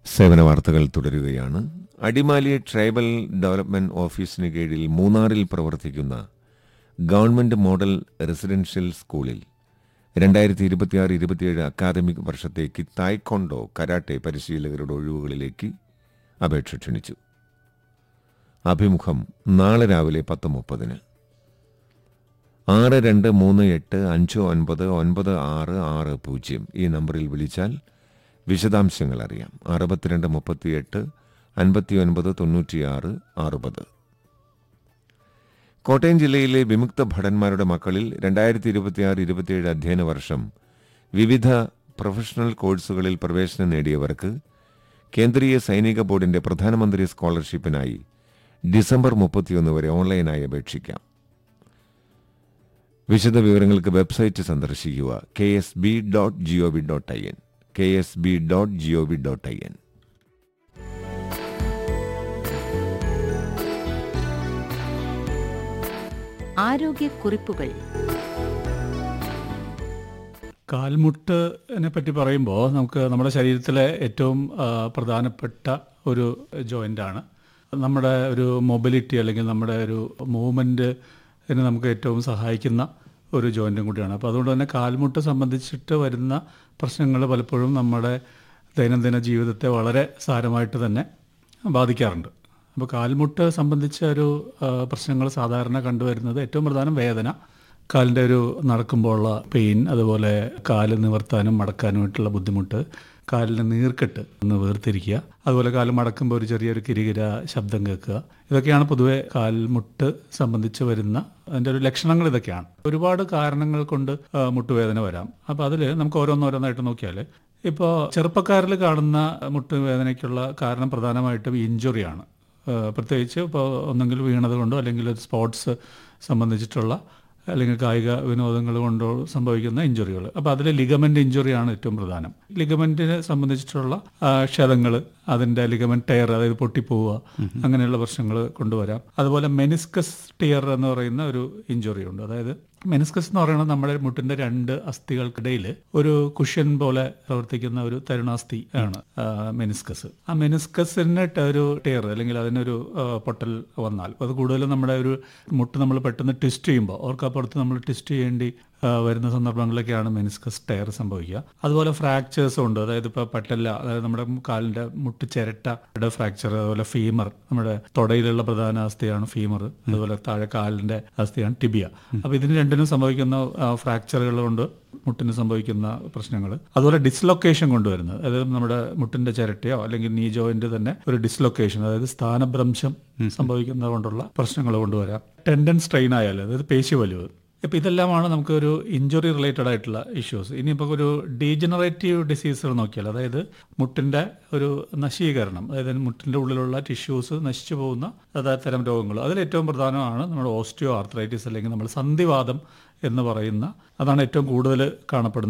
സേവന വാർത്തകൾ തുടരുകയാണ് അടിമാലി ട്രൈബൽ ഡെവലപ്മെന്റ് ഓഫീസിന് കീഴിൽ മൂന്നാറിൽ പ്രവർത്തിക്കുന്ന ഗവൺമെന്റ് മോഡൽ റെസിഡൻഷ്യൽ സ്കൂളിൽ രണ്ടായിരത്തി ഇരുപത്തിയാറ് ഇരുപത്തിയേഴ് അക്കാദമിക് വർഷത്തേക്ക് തായ്ക്കൊണ്ടോ കരാട്ടെ പരിശീലകരുടെ ഒഴിവുകളിലേക്ക് അപേക്ഷ ക്ഷണിച്ചു അഭിമുഖം നാളെ രാവിലെ പത്ത് മുപ്പതിന് ആറ് രണ്ട് മൂന്ന് എട്ട് അഞ്ച് ഒൻപത് ഒൻപത് ആറ് ആറ് പൂജ്യം ഈ നമ്പറിൽ വിളിച്ചാൽ വിശദാംശങ്ങൾ അറിയാം അറുപത്തിരണ്ട് മുപ്പത്തിയെട്ട് അൻപത്തിയൊൻപത് തൊണ്ണൂറ്റിയാറ് അറുപത് കോട്ടയം ജില്ലയിലെ വിമുക്ത ഭടന്മാരുടെ മക്കളിൽ രണ്ടായിരത്തി ഇരുപത്തിയാറ് ഇരുപത്തിയേഴ് അധ്യയന വർഷം വിവിധ പ്രൊഫഷണൽ കോഴ്സുകളിൽ പ്രവേശനം നേടിയവർക്ക് കേന്ദ്രീയ സൈനിക ബോർഡിന്റെ പ്രധാനമന്ത്രി സ്കോളർഷിപ്പിനായി ഡിസംബർ മുപ്പത്തിയൊന്ന് വരെ ഓൺലൈനായി അപേക്ഷിക്കാം വിശദ വിവരങ്ങൾക്ക് വെബ്സൈറ്റ് സന്ദർശിക്കുക K S B dot G O V dot I N K S B dot G O V dot I N ആരോഗ്യക്കുറിപ്പുകൾ കാൽമുട്ടിനെ പറ്റി പറയുമ്പോൾ നമുക്ക് നമ്മുടെ ശരീരത്തിലെ ഏറ്റവും ആ, പ്രധാനപ്പെട്ട ഒരു ജോയിൻ്റാണ് നമ്മുടെ ഒരു മൊബിലിറ്റി അല്ലെങ്കിൽ നമ്മുടെ ഒരു മൂവ്മെൻറ്റിന് നമുക്ക് ഏറ്റവും സഹായിക്കുന്ന ഒരു ജോയിൻറ്റും കൂടിയാണ് അപ്പോൾ അതുകൊണ്ട് തന്നെ കാൽമുട്ട് സംബന്ധിച്ചിട്ട് വരുന്ന പ്രശ്നങ്ങൾ പലപ്പോഴും നമ്മുടെ ദൈനംദിന ജീവിതത്തെ വളരെ സാരമായിട്ട് തന്നെ ബാധിക്കാറുണ്ട് അപ്പോൾ കാൽമുട്ട് സംബന്ധിച്ച ഒരു പ്രശ്നങ്ങൾ സാധാരണ കണ്ടുവരുന്നത് ഏറ്റവും പ്രധാനം വേദന കാലിൻ്റെ ഒരു നടക്കുമ്പോഴുള്ള പെയിൻ അതുപോലെ കാല് നിവർത്താനും മടക്കാനുമായിട്ടുള്ള ബുദ്ധിമുട്ട് കാലിൻ്റെ നീർക്കെട്ട് ഒന്ന് വേർതിരിക്കുക അതുപോലെ കാല് മടക്കുമ്പോൾ ഒരു ചെറിയൊരു കിരികിര ശബ്ദം കേൾക്കുക ഇതൊക്കെയാണ് പൊതുവെ കാൽമുട്ട് സംബന്ധിച്ച് വരുന്ന അതിൻ്റെ ഒരു ലക്ഷണങ്ങൾ ഇതൊക്കെയാണ് ഒരുപാട് കാരണങ്ങൾ കൊണ്ട് ആ, മുട്ടുവേദന വരാം അപ്പോൾ അതിൽ നമുക്ക് ഓരോന്നോരോന്നായിട്ട് നോക്കിയാൽ ഇപ്പോൾ ചെറുപ്പക്കാരിൽ കാണുന്ന മുട്ടുവേദനയ്ക്കുള്ള കാരണം പ്രധാനമായിട്ടും ഇഞ്ചുറിയാണ് ഏഹ് പ്രത്യേകിച്ച് ഇപ്പോൾ ഒന്നെങ്കിൽ വീണത് കൊണ്ടോ അല്ലെങ്കിൽ ഒരു സ്പോർട്സ് സംബന്ധിച്ചിട്ടുള്ള അല്ലെങ്കിൽ കായിക വിനോദങ്ങൾ കൊണ്ടോ സംഭവിക്കുന്ന ഇഞ്ചുറികൾ അപ്പോൾ അതിൽ ലിഗമെന്റ് ഇഞ്ചുറിയാണ് ഏറ്റവും പ്രധാനം ലിഗമെന്റിനെ സംബന്ധിച്ചിട്ടുള്ള ക്ഷതങ്ങൾ അതിൻ്റെ ലിഗമെന്റ് ടയർ അതായത് പൊട്ടിപ്പോവുക അങ്ങനെയുള്ള പ്രശ്നങ്ങൾ കൊണ്ടുവരാം അതുപോലെ മെനിസ്കസ് ടിയർ എന്ന് പറയുന്ന ഒരു ഇഞ്ചുറി ഉണ്ട് അതായത് മെനിസ്കസ് എന്ന് പറയുന്നത് നമ്മുടെ മുട്ടിന്റെ രണ്ട് അസ്ഥികൾക്കിടയിൽ ഒരു കുഷ്യൻ പോലെ പ്രവർത്തിക്കുന്ന ഒരു തരുണാസ്ഥി ആണ് ആ, മെനിസ്കസ് ആ മെനിസ്കസിന് ട്ട ഒരു ടയർ അല്ലെങ്കിൽ അതിനൊരു ആ, പൊട്ടൽ വന്നാൽ അത് കൂടുതലും നമ്മുടെ ഒരു മുട്ട് നമ്മൾ പെട്ടെന്ന് ട്വിസ്റ്റ് ചെയ്യുമ്പോൾ ഓർക്കപ്പുറത്ത് നമ്മൾ ട്വിസ്റ്റ് ചെയ്യേണ്ടി ആ, വരുന്ന സന്ദർഭങ്ങളിലൊക്കെയാണ് മെനിസ്കസ് ടയർ സംഭവിക്കുക അതുപോലെ ഫ്രാക്ചേഴ്സും ഉണ്ട് അതായത് ഇപ്പോൾ പട്ടല്ല അതായത് നമ്മുടെ കാലിന്റെ മുട്ട് ചിരട്ടയുടെ ഫ്രാക്ചർ അതുപോലെ ഫീമർ നമ്മുടെ തൊടയിലുള്ള പ്രധാന അസ്ഥിയാണ് ഫീമർ അതുപോലെ താഴെ കാലിന്റെ അസ്ഥിയാണ് ടിബിയ അപ്പൊ ഇതിന് രണ്ടിനും സംഭവിക്കുന്ന ഫ്രാക്ചറുകൾ കൊണ്ട് മുട്ടിന് സംഭവിക്കുന്ന പ്രശ്നങ്ങൾ അതുപോലെ ഡിസ്ലൊക്കേഷൻ കൊണ്ടുവരുന്നത് അതായത് നമ്മുടെ മുട്ടിന്റെ ചിരട്ടയോ അല്ലെങ്കിൽ നീ ജോയിന്റ് തന്നെ ഒരു ഡിസ്ലൊക്കേഷൻ അതായത് സ്ഥാനഭ്രംശം സംഭവിക്കുന്നത് കൊണ്ടുള്ള പ്രശ്നങ്ങൾ കൊണ്ടുവരാം ടെൻഡൻ സ്ട്രെയിൻ ആയാലും അതായത് പേശി വലിവ് ഇപ്പം ഇതെല്ലാമാണ് നമുക്ക് ഒരു ഇഞ്ചുറി റിലേറ്റഡ് ആയിട്ടുള്ള ഇഷ്യൂസ് ഇനിയിപ്പോൾ ഒരു ഡീജനറേറ്റീവ് ഡിസീസുകൾ നോക്കിയാൽ അതായത് മുട്ടിൻ്റെ ഒരു നശീകരണം അതായത് മുട്ടിൻ്റെ ഉള്ളിലുള്ള ടിഷ്യൂസ് നശിച്ചു പോകുന്ന അതായത് തരം രോഗങ്ങൾ അതിൽ ഏറ്റവും പ്രധാനമാണ് നമ്മുടെ ഓസ്റ്റിയോ ആർത്രൈറ്റിസ് അല്ലെങ്കിൽ നമ്മൾ സന്ധിവാദം എന്ന് പറയുന്ന അതാണ് ഏറ്റവും കൂടുതൽ കാണപ്പെടുന്ന